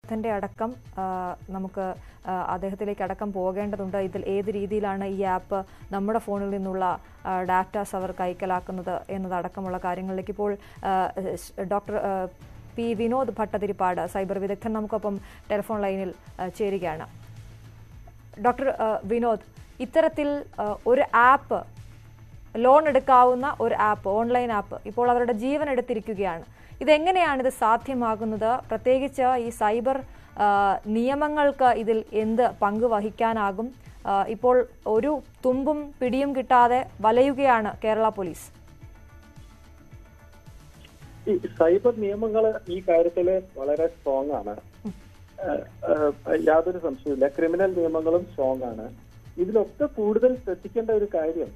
വിദഗ്ധന്റെ അടക്കം ആ, നമുക്ക് ആ, അദ്ദേഹത്തിലേക്ക് അടക്കം പോകേണ്ടതുണ്ട് ഇതിൽ ഏത് രീതിയിലാണ് ഈ ആപ്പ് നമ്മുടെ ഫോണിൽ നിന്നുള്ള ആ, ഡാറ്റാസ് അവർ കൈക്കലാക്കുന്നത് എന്നതടക്കമുള്ള കാര്യങ്ങളിലേക്ക് ഇപ്പോൾ ആ, സ് ഡോക്ടർ ആ, പി വിനോദ് ഭട്ടതിരിപ്പാട് സൈബർ വിദഗ്ധൻ നമുക്കൊപ്പം ടെലിഫോൺ ലൈനിൽ ആ, ചേരുകയാണ് ഡോക്ടർ ആ, വിനോദ് ഇത്തരത്തിൽ ആ, ഒരു ആപ്പ് ലോൺ എടുക്കാവുന്ന ഒരു ആപ്പ് ഓൺലൈൻ ആപ്പ് ഇപ്പോൾ അവരുടെ ജീവൻ എടുത്തിരിക്കുകയാണ് ഇതെങ്ങനെയാണ് ഇത് സാധ്യമാകുന്നത് പ്രത്യേകിച്ച് ഈ സൈബർ ആ, നിയമങ്ങൾക്ക് ഇതിൽ എന്ത് പങ്ക് വഹിക്കാനാകും ആ, ഇപ്പോൾ ഒരു തുമ്പും പിടിയും കിട്ടാതെ വലയുകയാണ് കേരള പോലീസ് ഈ സൈബർ നിയമങ്ങൾ ഈ കാര്യത്തിൽ വളരെ സ്ട്രോങ് ആണ് ഏഹ് ഏഹ് യാതൊരു സംശയമില്ല ക്രിമിനൽ നിയമങ്ങളും സ്ട്രോങ് ആണ് ഇതിലൊക്കെ കൂടുതൽ ശ്രദ്ധിക്കേണ്ട ഒരു കാര്യം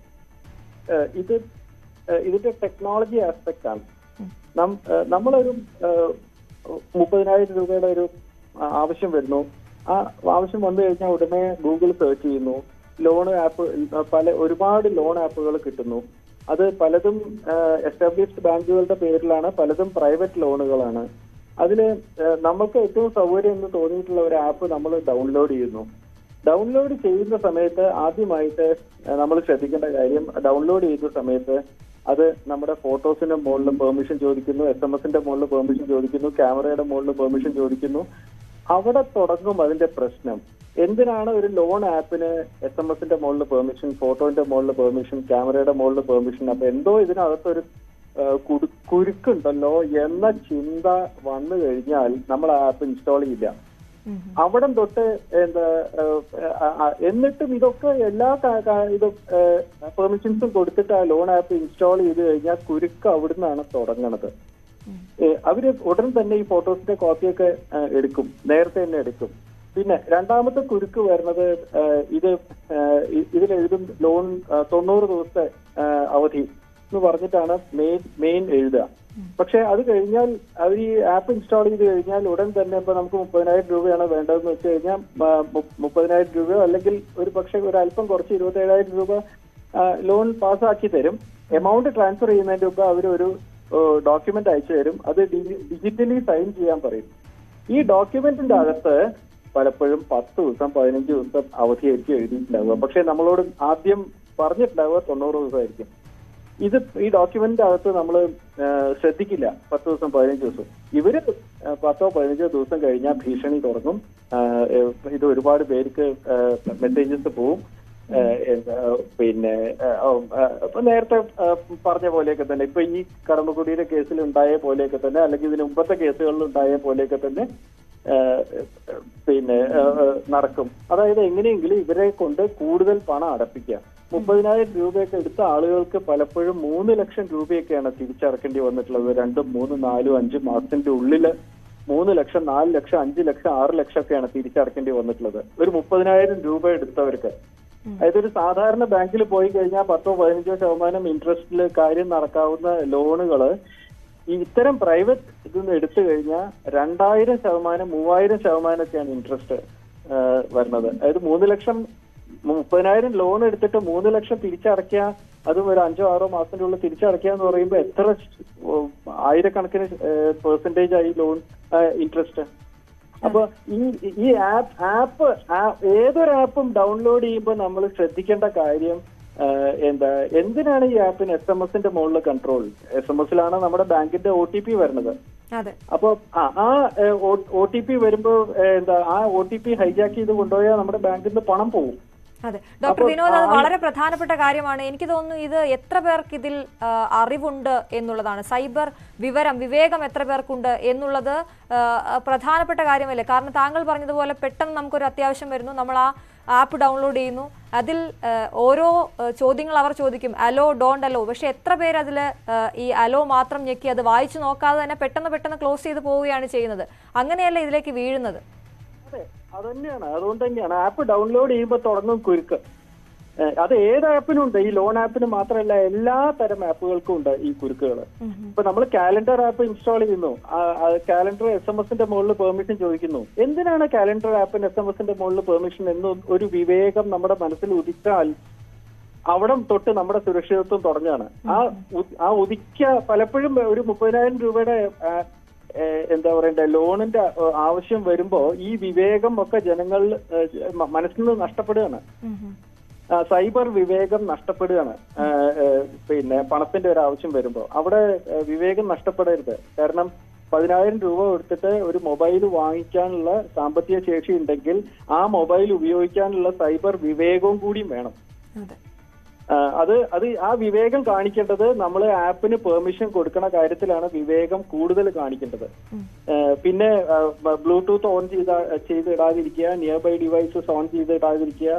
ഏഹ് ഇത് ഏഹ് ഇതിന്റെ ടെക്നോളജി ആസ്പെക്ട് ആണ് നം- ഏഹ് നമ്മളൊരു ഏഹ് മുപ്പതിനായിരം രൂപയുടെ ഒരു ആ, ആവശ്യം വരുന്നു ആ ആവശ്യം വന്നു കഴിഞ്ഞാൽ ഉടനെ ഗൂഗിൾ സെർച്ച് ചെയ്യുന്നു ലോൺ ആപ്പ് പല ഒരുപാട് ലോൺ ആപ്പുകൾ കിട്ടുന്നു അത് പലതും എസ്റ്റാബ്ലിഷ്ഡ് ബാങ്കുകളുടെ പേരിലാണ് പലതും പ്രൈവറ്റ് ലോണുകളാണ് അതില് ഏഹ് നമുക്ക് ഏറ്റവും സൗകര്യം എന്ന് തോന്നിയിട്ടുള്ള ഒരു ആപ്പ് നമ്മൾ ഡൗൺലോഡ് ചെയ്യുന്നു ഡൗൺലോഡ് ചെയ്യുന്ന സമയത്ത് ആദ്യമായിട്ട് നമ്മൾ ശ്രദ്ധിക്കേണ്ട കാര്യം ഡൗൺലോഡ് ചെയ്യുന്ന സമയത്ത് അത് നമ്മുടെ ഫോട്ടോസിന്റെ മുകളിൽ പെർമിഷൻ ചോദിക്കുന്നു എസ് എം എസിന്റെ മുകളിൽ പെർമിഷൻ ചോദിക്കുന്നു ക്യാമറയുടെ മുകളിൽ പെർമിഷൻ ചോദിക്കുന്നു അവിടെ തുടങ്ങും അതിന്റെ പ്രശ്നം എന്തിനാണ് ഒരു ലോൺ ആപ്പിന് എസ് എം എസിന്റെ മുകളിൽ പെർമിഷൻ ഫോട്ടോന്റെ മുകളിൽ പെർമിഷൻ ക്യാമറയുടെ മുകളിൽ പെർമിഷൻ അപ്പൊ എന്തോ ഇതിനകത്തൊരു ആ, കുടു- കുരുക്കുണ്ടല്ലോ എന്ന ചിന്ത വന്നു കഴിഞ്ഞാൽ നമ്മൾ ആ ആപ്പ് ഇൻസ്റ്റാൾ ചെയ്യില്ല അവിടം തൊട്ട് എന്താ ഏഹ്, ആ- ആ- എന്നിട്ടും ഇതൊക്കെ എല്ലാ കാ- കാ- ഇത് പെർമിഷൻസും കൊടുത്തിട്ട് ആ ലോൺ ആപ്പ് ഇൻസ്റ്റാൾ ചെയ്ത് കഴിഞ്ഞാൽ കുരുക്ക് അവിടുന്നാണ് തുടങ്ങണത് ഏഹ്, അവര് ഉടൻ തന്നെ ഈ ഫോട്ടോസിന്റെ കോപ്പിയൊക്കെ ഏഹ്, എടുക്കും നേരത്തെ തന്നെ എടുക്കും പിന്നെ രണ്ടാമത്തെ കുരുക്ക് വരുന്നത് ഏഹ്, ഇത് ഏഹ്, ഇ- ഇതിലെഴുതും ലോൺ ഏഹ്, തൊണ്ണൂറ് ദിവസത്തെ ഏഹ്, അവധി എന്ന് പറഞ്ഞിട്ടാണ് മെയിൻ മെയിൻ എഴുതുക പക്ഷെ അത് കഴിഞ്ഞാൽ അവർ ഈ ആപ്പ് ഇൻസ്റ്റാൾ ചെയ്ത് കഴിഞ്ഞാൽ ഉടൻ തന്നെ ഇപ്പൊ നമുക്ക് മുപ്പതിനായിരം രൂപയാണ് വേണ്ടതെന്ന് വെച്ച് കഴിഞ്ഞാൽ മ- മു- മുപ്പതിനായിരം രൂപയോ അല്ലെങ്കിൽ ഒരു പക്ഷേ ഒരു അല്പം കുറച്ച് ഇരുപത്തേഴായിരം രൂപ ആ, ലോൺ പാസ്സാക്കി തരും എമൗണ്ട് ട്രാൻസ്ഫർ ചെയ്യുന്നതിന്റെ മുമ്പ് അവർ ഒരു ഡോക്യുമെന്റ് അയച്ചു തരും അത് ഡിജിറ്റലി സൈൻ ചെയ്യാൻ പറയും ഈ ഡോക്യുമെന്റിന്റെ അകത്ത് പലപ്പോഴും പത്ത് ദിവസം പതിനഞ്ച് ദിവസം അവധിയായിരിക്കും എഴുതിയിട്ടുണ്ടാവുക പക്ഷെ നമ്മളോട് ആദ്യം പറഞ്ഞിട്ടുണ്ടാവുക തൊണ്ണൂറ് ദിവസമായിരിക്കും ഇത് ഈ ഡോക്യുമെന്റിന്റെ അകത്ത് നമ്മൾ ശ്രദ്ധിക്കില്ല പത്ത് ദിവസം പതിനഞ്ച് ദിവസം ഇവര് ആ, പത്തോ പതിനഞ്ചോ ദിവസം കഴിഞ്ഞാൽ ഭീഷണി തുടങ്ങും ആ, ഏഹ്, ഇത് ഒരുപാട് പേർക്ക് മെസ്സേജസ് പോവും ആ, എന്താ, പിന്നെ ആ, ഓ, ആ, ഇപ്പൊ നേരത്തെ ആ, പറഞ്ഞ പോലെയൊക്കെ തന്നെ ഇപ്പൊ ഈ കടമ്പക്കുടിയുടെ കേസിൽ ഉണ്ടായ പോലെയൊക്കെ തന്നെ അല്ലെങ്കിൽ ഇതിന് മുമ്പത്തെ കേസുകളിൽ ഉണ്ടായ പോലെയൊക്കെ തന്നെ ആ, പിന്നെ ആ, ആ, നടക്കും അതായത് എങ്ങനെയെങ്കിലും ഇവരെ കൊണ്ട് കൂടുതൽ പണം അടപ്പിക്കുക മുപ്പതിനായിരം രൂപയൊക്കെ എടുത്ത ആളുകൾക്ക് പലപ്പോഴും മൂന്ന് ലക്ഷം രൂപയൊക്കെയാണ് തിരിച്ചടക്കേണ്ടി വന്നിട്ടുള്ളത് രണ്ടും മൂന്നും നാലും അഞ്ചും മാസത്തിന്റെ ഉള്ളില് മൂന്ന് ലക്ഷം നാല് ലക്ഷം അഞ്ച് ലക്ഷം ആറ് ലക്ഷം ഒക്കെയാണ് തിരിച്ചടക്കേണ്ടി വന്നിട്ടുള്ളത് ഒരു മുപ്പതിനായിരം രൂപ എടുത്തവർക്ക് അതായത് ഒരു സാധാരണ ബാങ്കിൽ പോയി കഴിഞ്ഞാൽ പത്തോ പതിനഞ്ചോ ശതമാനം ഇൻട്രസ്റ്റിൽ കാര്യം നടക്കാവുന്ന ലോണുകള് ഈ ഇത്തരം പ്രൈവറ്റ് ഇതിന്ന് എടുത്തു കഴിഞ്ഞാൽ രണ്ടായിരം ശതമാനം മൂവായിരം ശതമാനമൊക്കെയാണ് ഇൻട്രസ്റ്റ് വരുന്നത് അതായത് മൂന്ന് ലക്ഷം മുപ്പതിനായിരം ലോൺ എടുത്തിട്ട് മൂന്ന് ലക്ഷം തിരിച്ചടയ്ക്കുക അതും ഒരു അഞ്ചോ ആറോ മാസത്തിന്റെ ഉള്ളിൽ തിരിച്ചടയ്ക്കുക എന്ന് പറയുമ്പോൾ എത്ര ഓ, ആയിരക്കണക്കിന് പെർസെന്റേജ് ആയി ലോൺ ഇൻട്രസ്റ്റ് അപ്പൊ ഈ ഈ ആപ്പ് ആപ്പ് ഏതൊരു ആപ്പും ഡൗൺലോഡ് ചെയ്യുമ്പോൾ നമ്മൾ ശ്രദ്ധിക്കേണ്ട കാര്യം ആ, എന്താ എന്തിനാണ് ഈ ആപ്പിന് എസ് എം എസിന്റെ മുകളിൽ കൺട്രോൾ എസ് എം എസിലാണ് നമ്മുടെ ബാങ്കിന്റെ ഒ ടി പി വരുന്നത് അതെ അപ്പൊ ആ ആ ഒ ടി പി വരുമ്പോ ഏ, എന്താ ആ ഒ ടി പി ഹൈജാക്ക് ചെയ്ത് കൊണ്ടുപോയാൽ നമ്മുടെ ബാങ്കിൽ നിന്ന് പണം പോകും അതെ ഡോക്ടർ വിനോദ് അത് വളരെ പ്രധാനപ്പെട്ട കാര്യമാണ് എനിക്ക് തോന്നുന്നു ഇത് എത്ര പേർക്ക് ഇതിൽ ആ, അറിവുണ്ട് എന്നുള്ളതാണ് സൈബർ വിവരം വിവേകം എത്ര പേർക്കുണ്ട് എന്നുള്ളത് ആ, പ്രധാനപ്പെട്ട കാര്യമല്ലേ കാരണം താങ്കൾ പറഞ്ഞതുപോലെ പെട്ടെന്ന് നമുക്കൊരു അത്യാവശ്യം വരുന്നു നമ്മൾ ആ ആപ്പ് ഡൗൺലോഡ് ചെയ്യുന്നു അതിൽ ആ, ഓരോ ആ, ചോദ്യങ്ങൾ അവർ ചോദിക്കും അലോ ഡോണ്ട് അലോ പക്ഷെ എത്ര പേര് അതിൽ ഈ അലോ മാത്രം ഞെക്കി അത് വായിച്ചു നോക്കാതെ തന്നെ പെട്ടെന്ന് പെട്ടെന്ന് ക്ലോസ് ചെയ്ത് പോവുകയാണ് ചെയ്യുന്നത് അങ്ങനെയല്ല ഇതിലേക്ക് വീഴുന്നത് അതെ അത് തന്നെയാണ് അതുകൊണ്ട് തന്നെയാണ് ആപ്പ് ഡൗൺലോഡ് ചെയ്യുമ്പോൾ തുടങ്ങും കുരുക്ക് ഏ, അത് ഏത് ആപ്പിനും ഉണ്ട് ഈ ലോൺ ആപ്പിന് മാത്രമല്ല എല്ലാ തരം ആപ്പുകൾക്കും ഉണ്ട് ഈ കുരുക്കുകൾ ഇപ്പൊ നമ്മൾ കാലണ്ടർ ആപ്പ് ഇൻസ്റ്റാൾ ചെയ്യുന്നു കാലണ്ടർ എസ് എം എസിന്റെ മുകളിൽ പെർമിഷൻ ചോദിക്കുന്നു എന്തിനാണ് കാലണ്ടർ ആപ്പിന് എസ് എം എസിന്റെ മുകളിൽ പെർമിഷൻ എന്ന് ഒരു വിവേകം നമ്മുടെ മനസ്സിൽ ഉദിച്ചാൽ അവിടം തൊട്ട് നമ്മുടെ സുരക്ഷിതത്വം തുടങ്ങാണ് ആ ഉ- ആ ഉദിക്ക പലപ്പോഴും ഒരു മുപ്പതിനായിരം രൂപയുടെ ഏഹ്, എന്താ പറയണ്ടേ ലോണിന്റെ ഏഹ്, ആവശ്യം വരുമ്പോ ഈ വിവേകം ഒക്കെ ജനങ്ങൾ ഏഹ്, മ- മനസ്സിൽ നിന്ന് നഷ്ടപ്പെടുകയാണ് ഉം, ഉം. ആ, സൈബർ വിവേകം നഷ്ടപ്പെടുകയാണ് ആ, ഏ, പിന്നെ പണത്തിന്റെ ഒരു ആവശ്യം വരുമ്പോൾ അവിടെ ഏ, വിവേകം നഷ്ടപ്പെടരുത് കാരണം പതിനായിരം രൂപ കൊടുത്തിട്ട് ഒരു മൊബൈൽ വാങ്ങിക്കാനുള്ള സാമ്പത്തിക ശേഷി ഉണ്ടെങ്കിൽ ആ മൊബൈൽ ഉപയോഗിക്കാനുള്ള സൈബർ വിവേകവും കൂടിയും വേണം അതെ ആ, അത് അത് ആ വിവേകം കാണിക്കേണ്ടത് നമ്മൾ ആപ്പിന് പെർമിഷൻ കൊടുക്കുന്ന കാര്യത്തിലാണ് വിവേകം കൂടുതൽ കാണിക്കേണ്ടത് ഉം. ആ, പിന്നെ ബ്ലൂടൂത്ത് ഓൺ ചെയ്ത ചെയ്തിടാതിരിക്കുക നിയർ ബൈ ഡിവൈസസ് ഓൺ ചെയ്തിടാതിരിക്കുക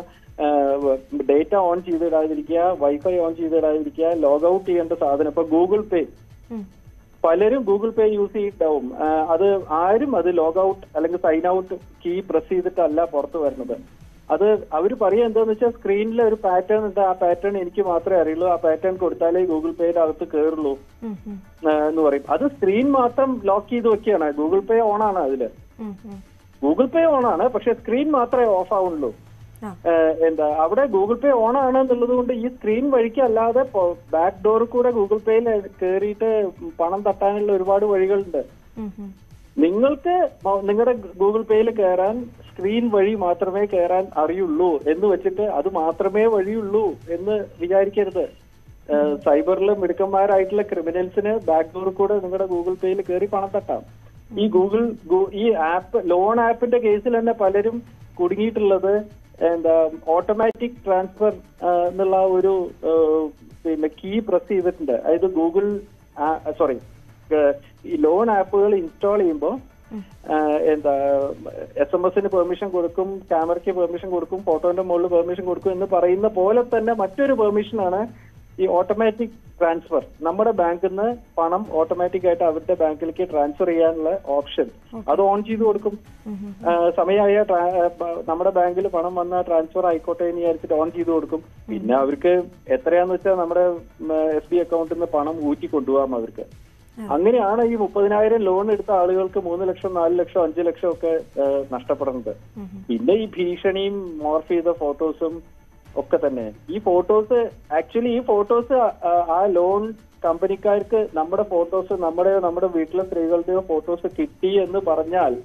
ഡേറ്റ ഓൺ ചെയ്തിടാതിരിക്കുക വൈഫൈ ഓൺ ചെയ്തിടാതിരിക്കുക ലോഗ് ഔട്ട് ചെയ്യേണ്ട സാധനം ഇപ്പൊ ഗൂഗിൾ പേ ഉം. പലരും ഗൂഗിൾ പേ യൂസ് ചെയ്തിട്ടാവും ആ, അത് ആരും അത് ലോഗ് ഔട്ട് അല്ലെങ്കിൽ സൈൻ ഔട്ട് കീ പ്രസ് ചെയ്തിട്ടല്ല പുറത്ത് വരുന്നത് അത് അവർ പറയുക എന്താന്ന് വെച്ചാൽ സ്ക്രീനിൽ ഒരു പാറ്റേൺ ഉണ്ട് ആ പാറ്റേൺ എനിക്ക് മാത്രമേ അറിയുള്ളൂ ആ പാറ്റേൺ കൊടുത്താലേ ഗൂഗിൾ പേയുടെ അകത്ത് കയറുള്ളൂ ഉം, ഉം. ആ, എന്ന് പറയും അത് സ്ക്രീൻ മാത്രം ലോക്ക് ചെയ്ത് വെക്കുകയാണ് ഗൂഗിൾ പേ ഓൺ ആണ് അതില് ഉം, ഉം. ഗൂഗിൾ പേ ഓൺ ആണ് പക്ഷെ സ്ക്രീൻ മാത്രമേ ഓഫ് ആവുള്ളൂ ആ. ഏഹ് എന്താ അവിടെ ഗൂഗിൾ പേ ഓൺ ആണ് എന്നുള്ളത് കൊണ്ട് ഈ സ്ക്രീൻ വഴിക്ക് അല്ലാതെ ബാക്ക് ഡോറിൽ കൂടെ ഗൂഗിൾ പേയിൽ കയറിയിട്ട് പണം തട്ടാനുള്ള ഒരുപാട് വഴികളുണ്ട് ഉം, ഉം. നിങ്ങൾക്ക് മ- നിങ്ങളുടെ ഗൂഗിൾ പേയിൽ കയറാൻ സ്ക്രീൻ വഴി മാത്രമേ കയറാൻ അറിയുള്ളൂ എന്ന് വെച്ചിട്ട് അത് മാത്രമേ വഴിയുള്ളൂ എന്ന് വിചാരിക്കരുത് ഏഹ് സൈബറിൽ മിടുക്കന്മാരായിട്ടുള്ള ക്രിമിനൽസിന് ബാക്ക് ഡോറിൽ കൂടെ നിങ്ങളുടെ ഗൂഗിൾ പേയിൽ കയറി പണം തട്ടാം ഈ ഗൂഗിൾ ഗൂ- ഈ ആപ്പ് ലോൺ ആപ്പിന്റെ കേസിൽ തന്നെ പലരും കുടുങ്ങിയിട്ടുള്ളത് എന്താ ഓട്ടോമാറ്റിക് ട്രാൻസ്ഫർ എന്നുള്ള ഒരു ഏഹ്, പിന്നെ കീ പ്രസ് ചെയ്തിട്ടുണ്ട് അതായത് ഗൂഗിൾ സോറി ഈ ലോൺ ആപ്പുകൾ ഇൻസ്റ്റാൾ ചെയ്യുമ്പോൾ എന്താ എസ് എം എസിന് പെർമിഷൻ കൊടുക്കും ക്യാമറയ്ക്ക് പെർമിഷൻ കൊടുക്കും ഫോട്ടോന്റെ മുകളിൽ പെർമിഷൻ കൊടുക്കും എന്ന് പറയുന്ന പോലെ തന്നെ മറ്റൊരു പെർമിഷനാണ് ഈ ഓട്ടോമാറ്റിക് ട്രാൻസ്ഫർ നമ്മുടെ ബാങ്കിൽ നിന്ന് പണം ഓട്ടോമാറ്റിക് ആയിട്ട് അവരുടെ ബാങ്കിലേക്ക് ട്രാൻസ്ഫർ ചെയ്യാനുള്ള ഓപ്ഷൻ അത് ഓൺ ചെയ്ത് കൊടുക്കും ഉം, ഉം. ആ, സമയമായ ട്രാ- ആ, ബ- നമ്മുടെ ബാങ്കിൽ പണം വന്ന ട്രാൻസ്ഫർ ആയിക്കോട്ടെ എന്ന് വിചാരിച്ചിട്ട് ഓൺ ചെയ്ത് കൊടുക്കും പിന്നെ അവർക്ക് എത്രയാന്ന് വെച്ചാൽ നമ്മുടെ എസ് ബി അക്കൗണ്ടിൽ നിന്ന് പണം ഊറ്റി കൊണ്ടുപോകാം അവർക്ക് അങ്ങനെയാണ് ഈ മുപ്പതിനായിരം ലോൺ എടുത്ത ആളുകൾക്ക് മൂന്ന് ലക്ഷം നാല് ലക്ഷം അഞ്ചു ലക്ഷം ഒക്കെ ആ, നഷ്ടപ്പെടുന്നത് ഉം, ഉം. പിന്നെ ഈ ഭീഷണിയും മോർഫ് ചെയ്ത ഫോട്ടോസും ഒക്കെ തന്നെ ഈ ഫോട്ടോസ് ആക്ച്വലി ഈ ഫോട്ടോസ് ആ ലോൺ കമ്പനിക്കാർക്ക് നമ്മുടെ ഫോട്ടോസ് നമ്മുടെ നമ്മുടെ വീട്ടിലെ സ്ത്രീകളുടെയോ ഫോട്ടോസ് കിട്ടി എന്ന് പറഞ്ഞാൽ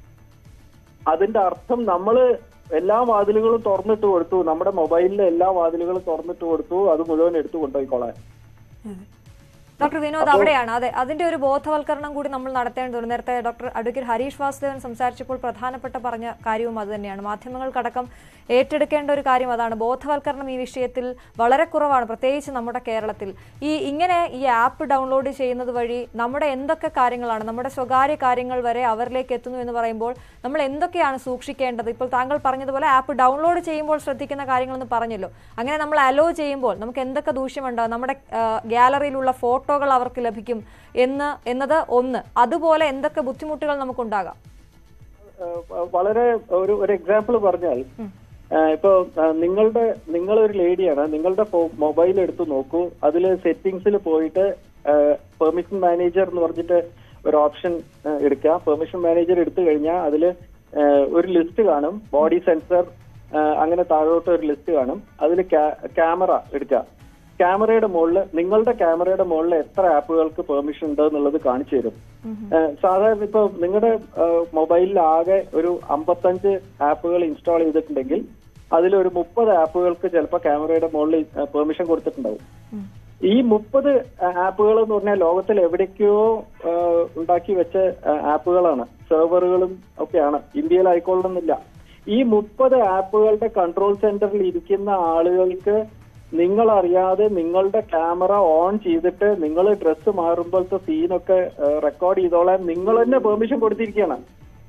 അതിന്റെ അർത്ഥം നമ്മള് എല്ലാ വാതിലുകളും തുറന്നിട്ട് കൊടുത്തു നമ്മുടെ മൊബൈലിലെ എല്ലാ വാതിലുകളും തുറന്നിട്ട് കൊടുത്തു അത് മുഴുവൻ എടുത്തു കൊണ്ടുപോയിക്കോളാൻ അതെ. ഡോക്ടർ വിനോദ് അവിടെയാണ് അതെ അതിന്റെ ഒരു ബോധവൽക്കരണം കൂടി നമ്മൾ നടത്തേണ്ടതുണ്ട് നേരത്തെ ഡോക്ടർ അഡ്വക്കേറ്റ് ഹരീഷ് വാസുദേവൻ സംസാരിച്ചപ്പോൾ പ്രധാനപ്പെട്ട പറഞ്ഞ കാര്യവും അത് തന്നെയാണ് മാധ്യമങ്ങൾക്കടക്കം ഏറ്റെടുക്കേണ്ട ഒരു കാര്യം അതാണ് ബോധവൽക്കരണം ഈ വിഷയത്തിൽ വളരെ കുറവാണ് പ്രത്യേകിച്ച് നമ്മുടെ കേരളത്തിൽ ഈ ഇങ്ങനെ ഈ ആപ്പ് ഡൗൺലോഡ് ചെയ്യുന്നത് വഴി നമ്മുടെ എന്തൊക്കെ കാര്യങ്ങളാണ് നമ്മുടെ സ്വകാര്യ കാര്യങ്ങൾ വരെ അവരിലേക്ക് എത്തുന്നു എന്ന് പറയുമ്പോൾ നമ്മൾ എന്തൊക്കെയാണ് സൂക്ഷിക്കേണ്ടത് ഇപ്പോൾ താങ്കൾ പറഞ്ഞതുപോലെ ആപ്പ് ഡൗൺലോഡ് ചെയ്യുമ്പോൾ ശ്രദ്ധിക്കുന്ന കാര്യങ്ങളെന്ന് പറഞ്ഞല്ലോ അങ്ങനെ നമ്മൾ അലോ ചെയ്യുമ്പോൾ നമുക്ക് എന്തൊക്കെ ദൂഷ്യമുണ്ടാകും നമ്മുടെ ആ, ഗാലറിയിലുള്ള ഫോട്ടോകൾ അവർക്ക് ലഭിക്കും എന്ന് എന്നത് ഒന്ന് അതുപോലെ എന്തൊക്കെ ബുദ്ധിമുട്ടുകൾ നമുക്കുണ്ടാകാം ഏഹ് വളരെ ഒരു ഒരു എക്സാമ്പിൾ പറഞ്ഞാൽ ഏഹ് ഇപ്പൊ ഏഹ് നിങ്ങളുടെ നിങ്ങളൊരു ലേഡിയാണ് നിങ്ങളുടെ മൊബൈൽ എടുത്ത് നോക്കൂ അതിൽ സെറ്റിംഗ്സിൽ പോയിട്ട് പെർമിഷൻ മാനേജർ എന്ന് പറഞ്ഞിട്ട് ഒരു ഓപ്ഷൻ എടുക്കുക പെർമിഷൻ മാനേജർ എടുത്തു കഴിഞ്ഞാൽ അതിൽ ഒരു ലിസ്റ്റ് കാണും ബോഡി സെൻസർ അങ്ങനെ താഴോട്ട് ഒരു ലിസ്റ്റ് കാണും അതിൽ ക്യാമറ എടുക്കുക ക്യാമറയുടെ മുകളിൽ നിങ്ങളുടെ ക്യാമറയുടെ മുകളിൽ എത്ര ആപ്പുകൾക്ക് പെർമിഷൻ ഉണ്ട് എന്നുള്ളത് കാണിച്ചു തരും ഏഹ് സാധാരണ ഇപ്പൊ നിങ്ങളുടെ മൊബൈലിൽ ആകെ ഒരു അമ്പത്തഞ്ച് ആപ്പുകൾ ഇൻസ്റ്റാൾ ചെയ്തിട്ടുണ്ടെങ്കിൽ അതിൽ ഒരു മുപ്പത് ആപ്പുകൾക്ക് ചിലപ്പോൾ ക്യാമറയുടെ മുകളിൽ പെർമിഷൻ കൊടുത്തിട്ടുണ്ടാവും ഈ മുപ്പത് ആപ്പുകൾ എന്ന് പറഞ്ഞാൽ ലോകത്തിൽ എവിടേക്കോ ഏഹ് ഉണ്ടാക്കി വെച്ച ഏഹ് ആപ്പുകളാണ് സെർവറുകളും ഒക്കെയാണ് ഇന്ത്യയിലായിക്കൊള്ളുന്നില്ല ഈ മുപ്പത് ആപ്പുകളുടെ കൺട്രോൾ സെന്ററിൽ ഇരിക്കുന്ന ആളുകൾക്ക് നിങ്ങൾ അറിയാതെ നിങ്ങളുടെ ക്യാമറ ഓൺ ചെയ്തിട്ട് നിങ്ങൾ ഡ്രസ്സ് മാറുമ്പോഴത്തെ സീനൊക്കെ റെക്കോർഡ് ചെയ്തോളാൻ നിങ്ങൾ തന്നെ പെർമിഷൻ കൊടുത്തിരിക്കുകയാണ്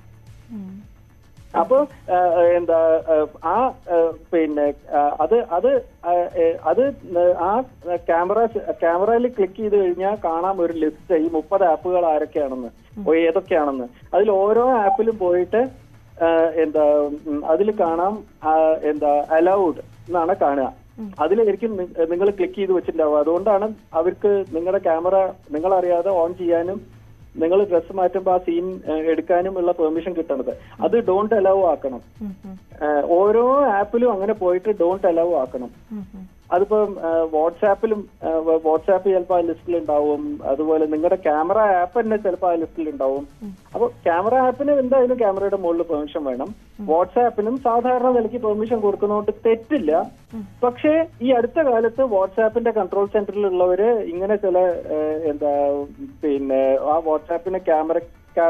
അപ്പൊ ഏഹ്, എന്താ ഏഹ്, ആ ഏഹ്, പിന്നെ ഏഹ്, അത് അത് ഏഹ്, ഏഹ്, അത് ആ ക്യാമറ ക്യാമറയിൽ ക്ലിക്ക് ചെയ്ത് കഴിഞ്ഞാൽ കാണാം ഒരു ലിസ്റ്റ് ഈ മുപ്പത് ആപ്പുകൾ ആരൊക്കെയാണെന്ന് ഓ, ഏതൊക്കെയാണെന്ന് അതിൽ ഓരോ ആപ്പിലും പോയിട്ട് ഏഹ്, എന്താ അതിൽ കാണാം ആ, എന്താ അലൗഡ് എന്നാണ് കാണുക അതിലായിരിക്കും നിങ്ങൾ ക്ലിക്ക് ചെയ്ത് വെച്ചിട്ടുണ്ടാവുക അതുകൊണ്ടാണ് അവർക്ക് നിങ്ങളുടെ ക്യാമറ നിങ്ങൾ അറിയാതെ ഓൺ ചെയ്യാനും നിങ്ങൾ ഡ്രസ്സ് മാറ്റുമ്പോൾ ആ സീൻ എടുക്കാനും ഉള്ള പെർമിഷൻ കിട്ടണത് അത് ഡോണ്ട് അലൗ ആക്കണം ഏഹ് ഓരോ ആപ്പിലും അങ്ങനെ പോയിട്ട് ഡോണ്ട് അലൗ ആക്കണം അതിപ്പം ആ, വാട്സാപ്പിലും ആ, വ- വാട്സാപ്പ് ചിലപ്പോൾ ആ ലിസ്റ്റിൽ ഉണ്ടാവും അതുപോലെ നിങ്ങളുടെ ക്യാമറ ആപ്പ് തന്നെ ചിലപ്പോൾ ആ ലിസ്റ്റിൽ ഉണ്ടാവും അപ്പൊ ക്യാമറ ആപ്പിന് എന്തായാലും ക്യാമറയുടെ മുകളിൽ പെർമിഷൻ വേണം വാട്സാപ്പിനും സാധാരണ നിലയ്ക്ക് പെർമിഷൻ കൊടുക്കുന്നതുകൊണ്ട് തെറ്റില്ല പക്ഷേ ഈ അടുത്ത കാലത്ത് വാട്സാപ്പിന്റെ കൺട്രോൾ സെന്ററിലുള്ളവര് ഇങ്ങനെ ചില ആ, എന്താ പിന്നെ ആ വാട്സാപ്പിന് ക്യാമറ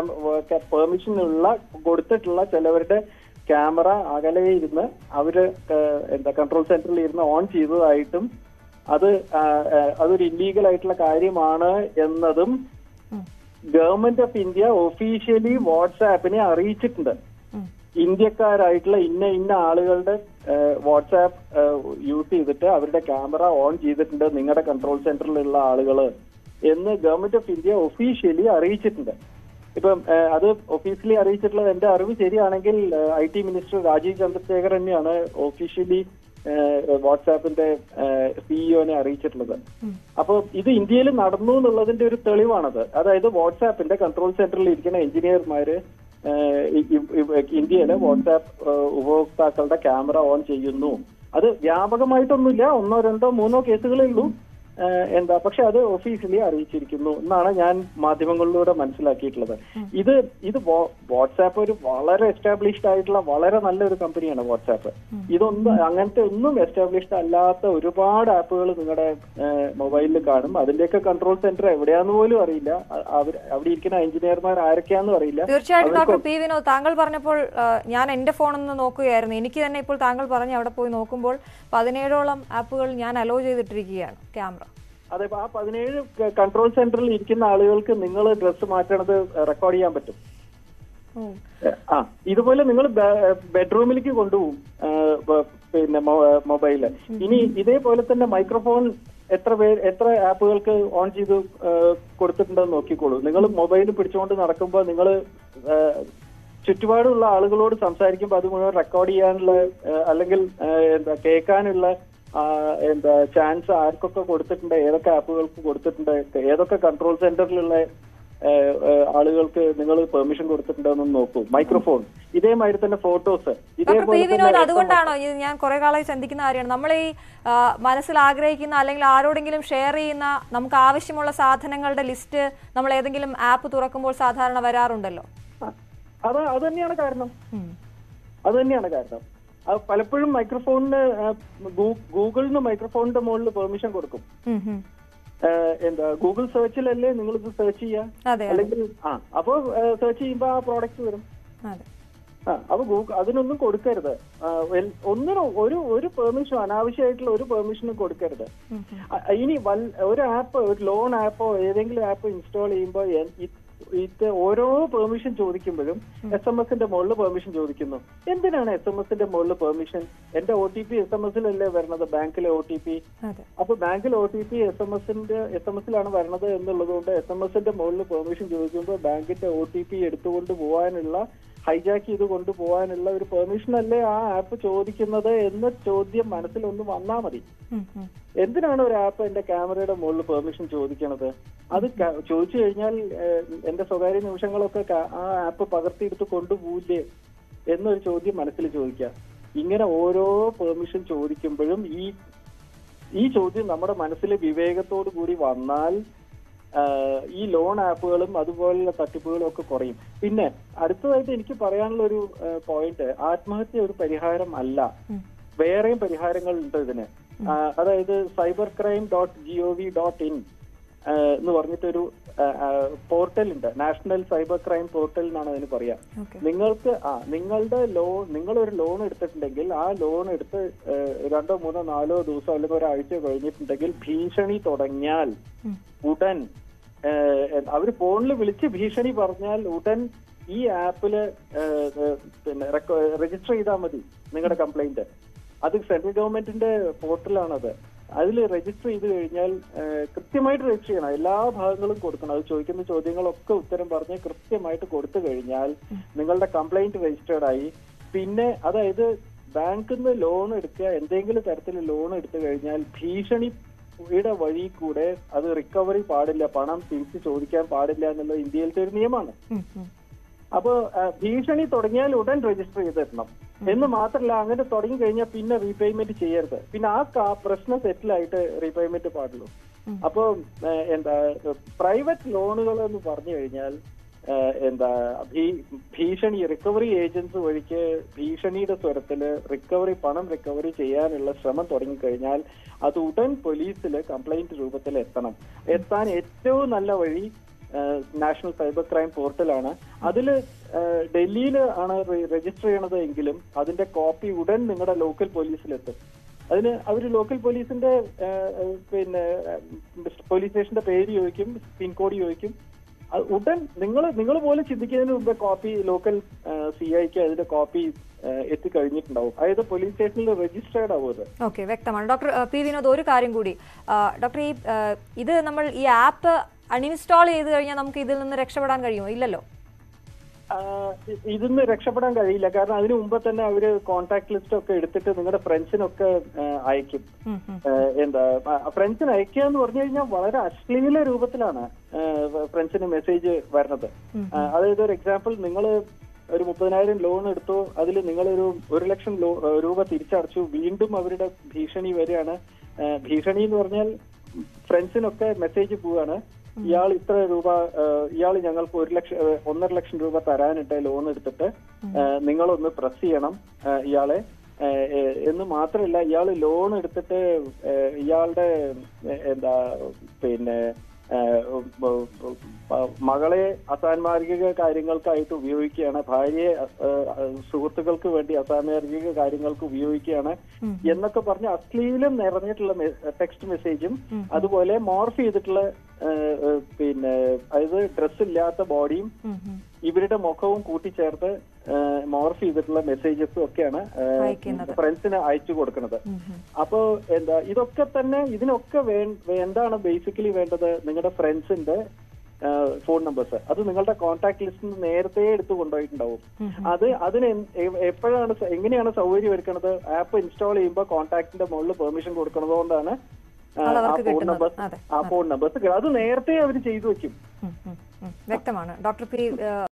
പെർമിഷൻ ഉള്ള കൊടുത്തിട്ടുള്ള ചിലവരുടെ ക്യാമറ അകലെ ഇരുന്ന് അവര് ഏഹ്, എന്താ കൺട്രോൾ സെന്ററിൽ ഇരുന്ന് ഓൺ ചെയ്തതായിട്ടും അത് ആ, ആ, അതൊരു ഇല്ലീഗൽ ആയിട്ടുള്ള കാര്യമാണ് എന്നതും ഉം. ഗവൺമെന്റ് ഓഫ് ഇന്ത്യ ഒഫീഷ്യലി വാട്സാപ്പിനെ അറിയിച്ചിട്ടുണ്ട് ഉം. ഇന്ത്യക്കാരായിട്ടുള്ള ഇന്ന ഇന്ന ആളുകളുടെ വാട്സാപ്പ് യൂസ് ചെയ്തിട്ട് അവരുടെ ക്യാമറ ഓൺ ചെയ്തിട്ടുണ്ട് നിങ്ങളുടെ കൺട്രോൾ സെന്ററിലുള്ള ആളുകൾ എന്ന് ഗവൺമെന്റ് ഓഫ് ഇന്ത്യ ഒഫീഷ്യലി അറിയിച്ചിട്ടുണ്ട് ഇപ്പം ഏഹ്, അത് ഒഫീഷ്യലി അറിയിച്ചിട്ടുള്ളത് എന്റെ അറിവ് ശരിയാണെങ്കിൽ I T minister Rajeev Chandrasekhar തന്നെയാണ് ഒഫീഷ്യലി വാട്സാപ്പിന്റെ സിഇഒനെ അറിയിച്ചിട്ടുള്ളത് അപ്പോൾ ഇത് ഇന്ത്യയിൽ നടന്നു എന്നുള്ളതിന്റെ ഒരു തെളിവാണത് അതായത് വാട്സാപ്പിന്റെ കൺട്രോൾ സെന്ററിൽ ഇരിക്കുന്ന എഞ്ചിനീയർമാര് ഏഹ്, ഇ- ഇ- ഇ- ഇന്ത്യയിലെ വാട്സാപ്പ് ഏഹ്, ഉപഭോക്താക്കളുടെ ക്യാമറ ഓൺ ചെയ്യുന്നു അത് വ്യാപകമായിട്ടൊന്നുമില്ല ഒന്നോ രണ്ടോ മൂന്നോ കേസുകളേ ഉള്ളൂ ഏഹ്, എന്താ പക്ഷെ അത് ഒഫീഷ്യലി അറിയിച്ചിരിക്കുന്നു എന്നാണ് ഞാൻ മാധ്യമങ്ങളിലൂടെ മനസ്സിലാക്കിയിട്ടുള്ളത് ഇത് ഇത് വാ- വാട്സാപ്പ് ഒരു വളരെ എസ്റ്റാബ്ലിഷ്ഡ് ആയിട്ടുള്ള വളരെ നല്ലൊരു കമ്പനിയാണ് വാട്സാപ്പ് ഇതൊന്നും അങ്ങനത്തെ ഒന്നും എസ്റ്റാബ്ലിഷ്ഡ് അല്ലാത്ത ഒരുപാട് ആപ്പുകൾ നിങ്ങളുടെ മൊബൈലിൽ കാണും അതിന്റെയൊക്കെ കൺട്രോൾ സെന്റർ എവിടെയാന്ന് പോലും അറിയില്ല അ- അവർ അവിടെ ഇരിക്കുന്ന എഞ്ചിനീയർമാർ ആരൊക്കെയാന്ന് അറിയില്ല തീർച്ചയായിട്ടും അവർക്ക് ഡോക്ടർ പി വിനോദ് താങ്കൾ പറഞ്ഞപ്പോൾ ആ, ഞാൻ എൻ്റെ ഫോണൊന്ന് നോക്കുകയായിരുന്നു എനിക്ക് തന്നെ ഇപ്പോൾ താങ്കൾ പറഞ്ഞ് അവിടെ പോയി നോക്കുമ്പോൾ പതിനേഴോളം ആപ്പുകൾ ഞാൻ അലോ ചെയ്തിട്ടിരിക്കുകയാണ് ക്യാമറ അതെ ആ പതിനേഴ് കൺട്രോൾ സെന്ററിൽ ഇരിക്കുന്ന ആളുകൾക്ക് നിങ്ങൾ ഡ്രസ്സ് മാറ്റണത് റെക്കോർഡ് ചെയ്യാൻ പറ്റും ഓ ആ ഇതുപോലെ നിങ്ങൾ ബെഡ്റൂമിലേക്ക് കൊണ്ടുപോകും ആ, ബ- പിന്നെ മൊ- മൊബൈല് ഇനി ഇതേപോലെ തന്നെ മൈക്രോഫോൺ എത്ര പേർ എത്ര ആപ്പുകൾക്ക് ഓൺ ചെയ്ത് ആ, കൊടുത്തിട്ടുണ്ടെന്ന് നോക്കിക്കോളൂ നിങ്ങൾ മൊബൈൽ പിടിച്ചുകൊണ്ട് നടക്കുമ്പോൾ നിങ്ങൾ ചുറ്റുപാടുള്ള ആളുകളോട് സംസാരിക്കുമ്പോൾ അത് മുഴുവൻ റെക്കോർഡ് ചെയ്യാനുള്ള ആ, അല്ലെങ്കിൽ ആ, എന്താ കേൾക്കാനുള്ള ആ, എന്താ ചാൻസ് ആർക്കൊക്കെ കൊടുത്തിട്ടുണ്ട് ഏതൊക്കെ ആപ്പുകൾക്ക് കൊടുത്തിട്ടുണ്ട് ഏതൊക്കെ കൺട്രോൾ സെന്ററിലുള്ള ഏഹ് ഏഹ് ആളുകൾക്ക് നിങ്ങൾ പെർമിഷൻ കൊടുത്തിട്ടുണ്ടോന്ന് നോക്കൂ മൈക്രോഫോൺ ഇതേമാതിരി തന്നെ ഫോട്ടോസ് ഡോക്ടർ പി വിനോദ് തന്നെ അതുകൊണ്ടാണോ ഇത് ഞാൻ കുറെ കാലമായി ചിന്തിക്കുന്ന കാര്യമാണ് നമ്മൾ ഈ ആ, മനസ്സിൽ ആഗ്രഹിക്കുന്ന അല്ലെങ്കിൽ ആരോടെങ്കിലും ഷെയർ ചെയ്യുന്ന നമുക്ക് ആവശ്യമുള്ള സാധനങ്ങളുടെ ലിസ്റ്റ് നമ്മൾ ഏതെങ്കിലും ആപ്പ് തുറക്കുമ്പോൾ സാധാരണ വരാറുണ്ടല്ലോ അത് അത് തന്നെയാണ് കാരണം ഉം. അത് തന്നെയാണ് കാരണം അത് പലപ്പോഴും മൈക്രോഫോണിന് ഗൂഗിളിന് മൈക്രോഫോണിന്റെ മുകളിൽ പെർമിഷൻ കൊടുക്കും ഉം, ഉം. ഏഹ് എന്താ ഗൂഗിൾ സെർച്ചിലല്ലേ നിങ്ങൾ ഇത് സെർച്ച് ചെയ്യാ അതെ അതെ അല്ലെങ്കിൽ ആ അപ്പൊ സെർച്ച് ചെയ്യുമ്പോ ആ പ്രോഡക്റ്റ് വരും അതെ ആ അപ്പൊ ഗൂഗിൾ അതിനൊന്നും കൊടുക്കരുത് ആ, എൽ- ഒന്നിനും ഒരു ഒരു പെർമിഷനും അനാവശ്യമായിട്ടുള്ള ഒരു പെർമിഷനും കൊടുക്കരുത് ഉം, ഉം. അ- ഇനി വൽ- ഒരു ആപ്പ് ഒരു ലോൺ ആപ്പോ ഏതെങ്കിലും ആപ്പ് ഇൻസ്റ്റാൾ ചെയ്യുമ്പോൾ ഇത് ഓരോ പെർമിഷൻ ചോദിക്കുമ്പോഴും എസ് എം എസിന്റെ മുകളിൽ പെർമിഷൻ ചോദിക്കുന്നു എന്തിനാണ് എസ് എം എസിന്റെ മുകളിൽ പെർമിഷൻ എന്റെ O T P S M എസിലല്ലേ വരണത് ബാങ്കിലെ ഒ ടി പി അതെ അപ്പൊ ബാങ്കിൽ O T P S M എസിന്റെ എസ് എം എസിലാണ് വരണത് എന്നുള്ളത് കൊണ്ട് എസ് എം എസിന്റെ മുകളിൽ പെർമിഷൻ ചോദിക്കുമ്പോൾ ബാങ്കിന്റെ ഒ ടി പി എടുത്തുകൊണ്ട് പോകാനുള്ള ഹൈജാക്ക് ചെയ്ത് കൊണ്ടുപോകാനുള്ള ഒരു പെർമിഷൻ അല്ലേ ആ ആപ്പ് ചോദിക്കുന്നത് എന്ന ചോദ്യം മനസ്സിലൊന്ന് വന്നാ മതി ഉം, ഉം. എന്തിനാണ് ഒരു ആപ്പ് എന്റെ ക്യാമറയുടെ മുകളിൽ പെർമിഷൻ ചോദിക്കണത് അത് ക- ചോദിച്ചു കഴിഞ്ഞാൽ ഏഹ്, എന്റെ സ്വകാര്യ നിമിഷങ്ങളൊക്കെ ക- ആ ആപ്പ് പകർത്തിയെടുത്ത് കൊണ്ടുപോയില്ലേ എന്നൊരു ചോദ്യം മനസ്സിൽ ചോദിക്കുക ഇങ്ങനെ ഓരോ പെർമിഷൻ ചോദിക്കുമ്പോഴും ഈ ഈ ചോദ്യം നമ്മുടെ മനസ്സിൽ വിവേകത്തോടു കൂടി വന്നാൽ ആഹ്, ഈ ലോൺ ആപ്പുകളും അതുപോലുള്ള തട്ടിപ്പുകളും ഒക്കെ കുറയും പിന്നെ അടുത്തതായിട്ട് എനിക്ക് പറയാനുള്ള ഒരു പോയിന്റ് ആത്മഹത്യ ഒരു പരിഹാരം അല്ല ഉം. വേറെയും പരിഹാരങ്ങൾ ഉണ്ട് ഇതിന് ആ, അതായത് cyber crime dot G O V dot in എന്ന് പറഞ്ഞിട്ടൊരു പോർട്ടൽ ഉണ്ട് നാഷണൽ സൈബർ ക്രൈം പോർട്ടൽ എന്നാണ് അതിന് പറയാ ഓക്കെ നിങ്ങൾക്ക് ആ നിങ്ങളുടെ ലോൺ നിങ്ങൾ ഒരു ലോൺ എടുത്തിട്ടുണ്ടെങ്കിൽ ആ ലോൺ എടുത്ത് ആ, രണ്ടോ മൂന്നോ നാലോ ദിവസം അല്ലെങ്കിൽ ഒരാഴ്ച കഴിഞ്ഞിട്ടുണ്ടെങ്കിൽ ഭീഷണി തുടങ്ങിയാൽ ഉം. ഉടൻ അവർ ഫോണിൽ വിളിച്ച് ഭീഷണി പറഞ്ഞാൽ ഉടൻ ഈ ആപ്പില് ഏഹ്, ഏഹ്, പിന്നെ രജിസ്റ്റർ ചെയ്താൽ മതി നിങ്ങളുടെ കംപ്ലൈന്റ് അത് സെൻട്രൽ ഗവൺമെന്റിന്റെ പോർട്ടലാണത് അതിൽ രജിസ്റ്റർ ചെയ്ത് കഴിഞ്ഞാൽ ഏഹ്, കൃത്യമായിട്ട് രജിസ്റ്റർ ചെയ്യണം എല്ലാ ഭാഗങ്ങളും കൊടുക്കണം അത് ചോദിക്കുന്ന ചോദ്യങ്ങളൊക്കെ ഉത്തരം പറഞ്ഞ് കൃത്യമായിട്ട് കൊടുത്തു കഴിഞ്ഞാൽ നിങ്ങളുടെ കംപ്ലൈന്റ് രജിസ്റ്റേർഡ് ആയി പിന്നെ അതായത് ബാങ്കിൽ നിന്ന് ലോൺ എടുക്കുക എന്തെങ്കിലും തരത്തിൽ ലോൺ എടുത്തു കഴിഞ്ഞാൽ ഭീഷണി യുടെ വഴി കൂടെ അത് റിക്കവറി പാടില്ല പണം തിരിച്ച് ചോദിക്കാൻ പാടില്ല എന്നുള്ള ഇന്ത്യയിലത്തെ ഒരു നിയമമാണ് ഉം, ഉം. അപ്പൊ ആ, ഭീഷണി തുടങ്ങിയാൽ ഉടൻ രജിസ്റ്റർ ചെയ്തിടണം എന്ന് മാത്രമല്ല അങ്ങനെ തുടങ്ങി കഴിഞ്ഞാൽ പിന്നെ റീപേയ്മെന്റ് ചെയ്യരുത് പിന്നെ ആ കാ- പ്രശ്നം സെറ്റിൽ ആയിട്ട് റീപേയ്മെന്റ് പാടുള്ളൂ അപ്പൊ ഏഹ്, എന്താ പ്രൈവറ്റ് ലോണുകൾ എന്ന് പറഞ്ഞു കഴിഞ്ഞാൽ ഏഹ്, എന്താ ഭീ- ഭീഷണി റിക്കവറി ഏജൻസ് വഴിക്ക് ഭീഷണിയുടെ സ്വരത്തില് റിക്കവറി പണം റിക്കവറി ചെയ്യാനുള്ള ശ്രമം തുടങ്ങിക്കഴിഞ്ഞാൽ അത് ഉടൻ പോലീസിൽ കംപ്ലൈന്റ് രൂപത്തിൽ എത്തണം എത്താൻ ഏറ്റവും നല്ല വഴി നാഷണൽ സൈബർ ക്രൈം പോർട്ടലാണ് അതിൽ ഡൽഹിയിൽ ആണ് രജിസ്റ്റർ ചെയ്യണത് എങ്കിലും അതിന്റെ കോപ്പി ഉടൻ നിങ്ങളുടെ ലോക്കൽ പോലീസിലെത്തും അതിന് അവർ ലോക്കൽ പോലീസിന്റെ ഏഹ്, ഏഹ്, പിന്നെ ഏഹ്, പോലീസ് സ്റ്റേഷന്റെ പേര് ചോദിക്കും പിൻകോഡ് ചോദിക്കും അത് ഉടൻ നിങ്ങൾ നിങ്ങൾ പോലും ചിന്തിക്കുന്നതിന് മുമ്പ് കോപ്പി ലോക്കൽ സി ഐക്ക് അതിന്റെ കോപ്പി എത്തിക്കഴിഞ്ഞിട്ടുണ്ടാവും അതായത് പോലീസ് സ്റ്റേഷനിൽ രജിസ്റ്റേർഡ് ആവും അത് ഓക്കെ വ്യക്തമാണ് ഡോക്ടർ ആ, പി വിനോദ് ഒരു കാര്യം കൂടി ആ, ഡോക്ടർ ഈ ആ, ഇത് നമ്മൾ ഈ ആപ്പ് അൺഇൻസ്റ്റാൾ ചെയ്ത് കഴിഞ്ഞാൽ നമുക്ക് ഇതിൽ നിന്ന് രക്ഷപ്പെടാൻ കഴിയുമോ ഇല്ലല്ലോ ആഹ് ഇ- ഇതിന്ന് രക്ഷപ്പെടാൻ കഴിയില്ല കാരണം അതിനു മുമ്പ് തന്നെ അവര് കോൺടാക്ട് ലിസ്റ്റ് ഒക്കെ എടുത്തിട്ട് നിങ്ങളുടെ ഫ്രണ്ട്സിനൊക്കെ ആഹ് അയക്കും ഉം, ഉം. ആഹ് എന്താ ഫ്രണ്ട്സിന് അയക്കുക എന്ന് പറഞ്ഞു കഴിഞ്ഞാൽ വളരെ അശ്ലീല രൂപത്തിലാണ് ഫ്രണ്ട്സിന് മെസ്സേജ് വരുന്നത് ആഹ് അതായത് ഒരു എക്സാമ്പിൾ നിങ്ങൾ ഒരു മുപ്പതിനായിരം ലോൺ എടുത്തു അതിൽ നിങ്ങളൊരു ഒരു ലക്ഷം ലോ- ആഹ് രൂപ തിരിച്ചടച്ചു വീണ്ടും അവരുടെ ഭീഷണി വരികയാണ് ആഹ് ഭീഷണി എന്ന് പറഞ്ഞാൽ ഫ്രണ്ട്സിനൊക്കെ മെസ്സേജ് പോവാണ് ഇയാൾ ഇത്ര രൂപ ആഹ് ഇയാൾ ഞങ്ങൾക്ക് ഒരു ലക്ഷം ആഹ് ഒന്നര ലക്ഷം രൂപ തരാനിട്ട് ലോൺ എടുത്തിട്ട് ആഹ് നിങ്ങളൊന്ന് പ്രസ് ചെയ്യണം ആഹ് ഇയാളെ ആഹ് ഏഹ് എന്ന് മാത്രമല്ല ഇയാൾ ലോൺ എടുത്തിട്ട് ആഹ് ഇയാളുടെ ഏഹ് എന്താ പിന്നെ ആഹ് ഉം ഉം ഉം ഉം മകളെ അസാൻമാർഗിക കാര്യങ്ങൾക്കായിട്ട് ഉപയോഗിക്കുകയാണ് ഭാര്യയെ ആഹ് സുഹൃത്തുക്കൾക്ക് വേണ്ടി അസാൻമാർഗിക കാര്യങ്ങൾക്ക് ഉപയോഗിക്കുകയാണ് എന്നൊക്കെ പറഞ്ഞ് അശ്ലീലം നിറഞ്ഞിട്ടുള്ള ടെക്സ്റ്റ് മെസ്സേജും അതുപോലെ മോർഫ് ചെയ്തിട്ടുള്ള ആഹ് ആഹ് പിന്നെ അതായത് ഡ്രസ് ഇല്ലാത്ത ബോഡിയും ഉം, ഉം. ഇവരുടെ മുഖവും കൂട്ടിച്ചേർത്ത് മോർഫ് ചെയ്തിട്ടുള്ള മെസ്സേജസും ഒക്കെയാണ് അയക്കുന്നത്. ഫ്രണ്ട്സിന് അയച്ചു കൊടുക്കുന്നത് ഉം, ഉം. അപ്പോ എന്താ ഇതൊക്കെ തന്നെ ഇതിനൊക്കെ വേ- എന്താണ് ബേസിക്കലി വേണ്ടത് നിങ്ങളുടെ ഫ്രണ്ട്സിന്റെ ഫോൺ നമ്പേഴ്സ് അത് നിങ്ങളുടെ കോൺടാക്ട് ലിസ്റ്റിൽ നിന്ന് നേരത്തെ എടുത്ത് കൊണ്ടുപോയിട്ടുണ്ടാവും അത് അതിന് എൻ- എ- എപ്പോഴാണ് സ- എങ്ങനെയാണ് സൗകര്യം എടുക്കുന്നത് ആപ്പ് ഇൻസ്റ്റാൾ ചെയ്യുമ്പോൾ കോൺടാക്ടിന്റെ മുകളിൽ പെർമിഷൻ കൊടുക്കുന്നതുകൊണ്ടാണ് ആ, അത് ആ അവർക്ക് ഫോൺ കിട്ടുന്നത്. നമ്പേഴ്സ് അതെ, ആ ഫോൺ നമ്പേഴ്സ് അത് നേരത്തെ അവർ ചെയ്തു വെക്കും ഉം, ഉം, ഉം. വ്യക്തമാണ് ഡോക്ടർ പി ആ,